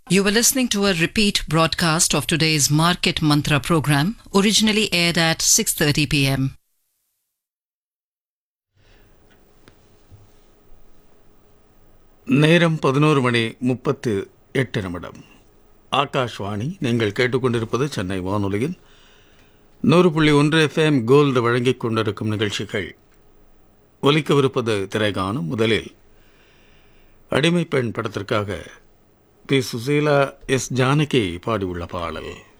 You were listening to a repeat broadcast of today's Market Mantra program, originally aired at 6:30 p.m. நேரம் பதினோரு மணி முப்பத்து எட்டு நிமிடம் ஆகாஷ்வாணி நீங்கள் கேட்டுக்கொண்டிருப்பது சென்னை வானொலியில் நூறு புள்ளி ஒன்று எஃப்எம் கோல்டு வழங்கிக் கொண்டிருக்கும் நிகழ்ச்சிகள் ஒலிக்கவிருப்பது திரைகாணும் முதலில் அடிமை பெண் படத்திற்காக பி சுசீலா எஸ் ஜானகி பாடியுள்ள பாடல்